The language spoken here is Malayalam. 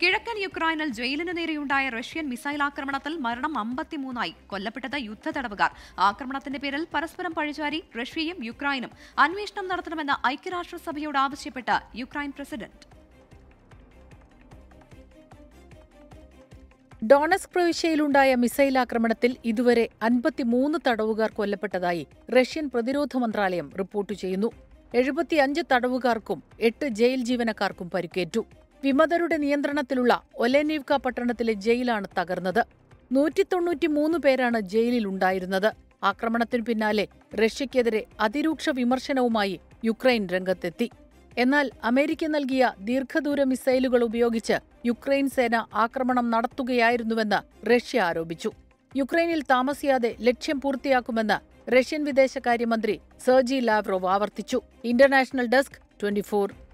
കിഴക്കൻ യുക്രൈനിൽ ജയിലിന് നേരെയുണ്ടായ റഷ്യൻ മിസൈൽ ആക്രമണത്തിൽ മരണം അമ്പത്തിമൂന്നായി കൊല്ലപ്പെട്ടത് യുദ്ധ തടവുകാർ ആക്രമണത്തിന്റെ പേരിൽ പരസ്പരം പഴിചാരി റഷ്യയും യുക്രൈനും അന്വേഷണം നടത്തണമെന്ന് ഐക്യരാഷ്ട്രസഭയോട് ആവശ്യപ്പെട്ട് യുക്രൈൻ പ്രസിഡന്റ് ഡോണസ്ക് പ്രവിശ്യയിലുണ്ടായ മിസൈൽ ആക്രമണത്തിൽ ഇതുവരെ അൻപത്തിമൂന്ന് തടവുകാർ കൊല്ലപ്പെട്ടതായി റഷ്യൻ പ്രതിരോധ മന്ത്രാലയം റിപ്പോർട്ട് ചെയ്യുന്നു എഴുപത്തിയഞ്ച് തടവുകാർക്കും എട്ട് ജയിൽ ജീവനക്കാർക്കും പരിക്കേറ്റു വിമതരുടെ നിയന്ത്രണത്തിലുള്ള ഒലെനീവ്ക പട്ടണത്തിലെ ജയിലാണ് തകർന്നത് നൂറ്റി തൊണ്ണൂറ്റിമൂന്ന് പേരാണ് ജയിലിലുണ്ടായിരുന്നത് ആക്രമണത്തിനു പിന്നാലെ റഷ്യയ്ക്കെതിരെ അതിരൂക്ഷ വിമർശനവുമായി യുക്രൈൻ രംഗത്തെത്തി എന്നാൽ അമേരിക്ക നൽകിയ ദീർഘദൂര മിസൈലുകൾ ഉപയോഗിച്ച് യുക്രൈൻ സേന ആക്രമണം നടത്തുകയായിരുന്നുവെന്ന് റഷ്യ ആരോപിച്ചു യുക്രൈനിൽ താമസിയാതെ ലക്ഷ്യം പൂർത്തിയാക്കുമെന്ന് റഷ്യൻ വിദേശകാര്യമന്ത്രി സെർജി ലാവ്റോവ് ആവർത്തിച്ചു ഇന്റർനാഷണൽ ഡെസ്ക് ട്വന്റിഫോർ